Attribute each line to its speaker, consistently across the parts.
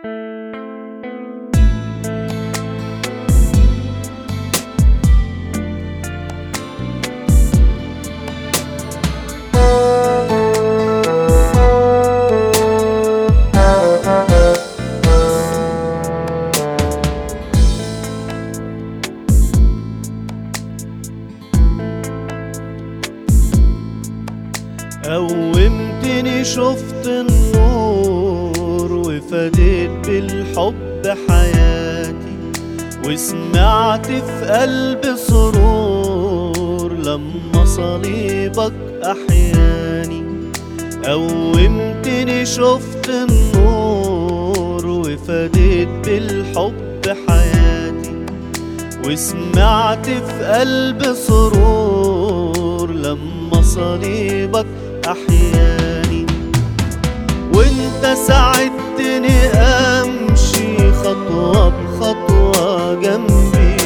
Speaker 1: قومتني شفت النور وفديت بالحب حياتي وسمعت في قلبي سرور لما صليبك أحياني قومتني شفت النور وفديت بالحب حياتي وسمعت في قلبي سرور لما صليبك أحياني وانت ساعدتني أمشي خطوة بخطوة جنبي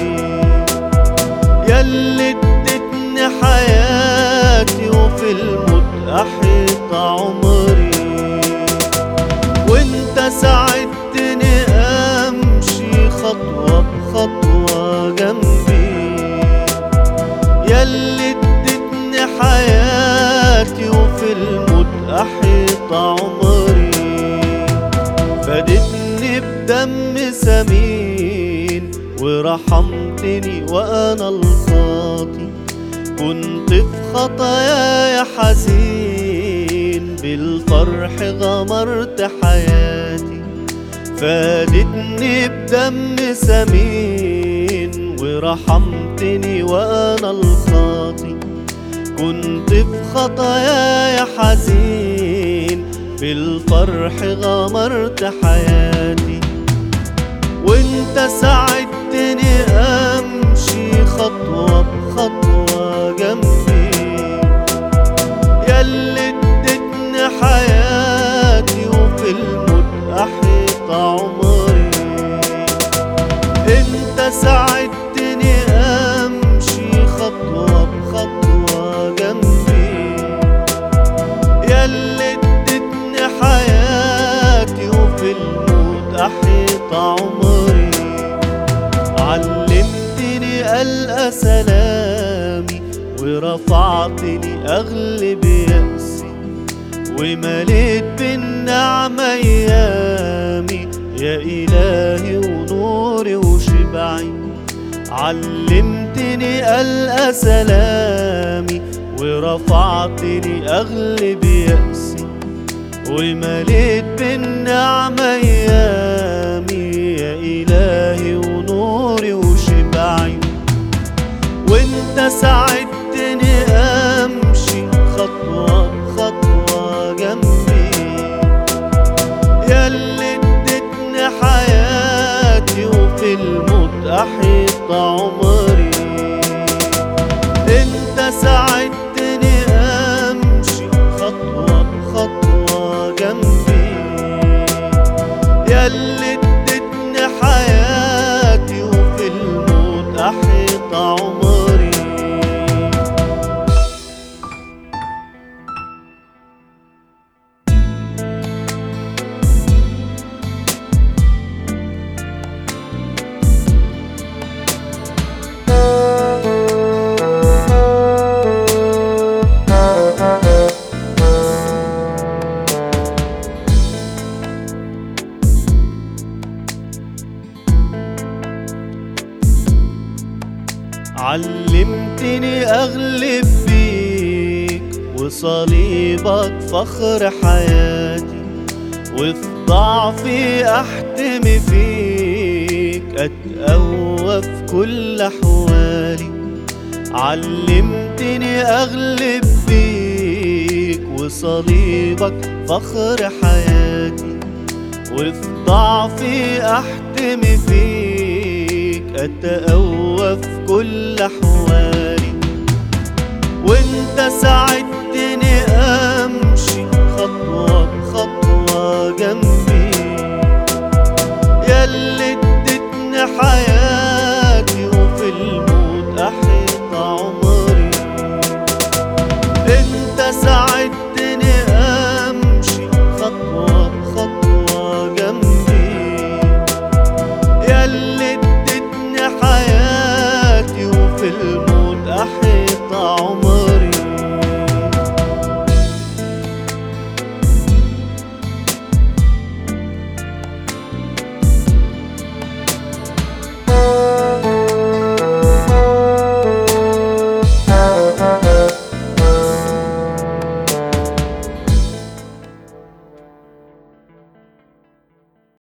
Speaker 1: ياللي اديتني حياتي وفي الموت أحيط عمري وانت ساعدتني أمشي خطوة بخطوة جنبي ياللي اديتني حياتي وفي الموت أحيط عمري فدتني بدم سمين ورحمتني وأنا الخاطي كنت في خطاياي حزين بالفرح غمرت حياتي فادتني بدم سمين ورحمتني وأنا الخاطي كنت في خطاياي حزين بالفرح غمرت حياتي وانت ساعدتني امشي خطوة بخطوة جنبي ياللي اديتني حياتي وفي الموت احيط عمري انت ساعدتني امشي خطوة بخطوة جنبي ياللي اديتني حياتي وفي الموت احيط عمري علمتني ألقى سلامي ورفعتني أغلب يأسي ومليت بالنعمة أيامي يا إلهي ونوري وشبعي علمتني ألقى سلامي ورفعتني أغلب يأسي ومليت بالنعمة أيامي يا إلهي ونوري وشبعي وانت ساعدتني أمشي خطوة بخطوة جنبي ياللي اديتني حياتي وفي الموت أحيط عمري انت ساعدتني امشي خطوة بخطوة جنبي ياللي اديتني حياتي وفي الموت احيط عمري علمتني اغلب بيك وصليبك فخر حياتي وفي ضعفي احتمي فيك اتقوى في كل احوالي علمتني اغلب بيك وصليبك فخر حياتي وفي ضعفي احتمي فيك اتقوى في كل احوالي وانت ساعدتني امشي خطوة بخطوة جنبي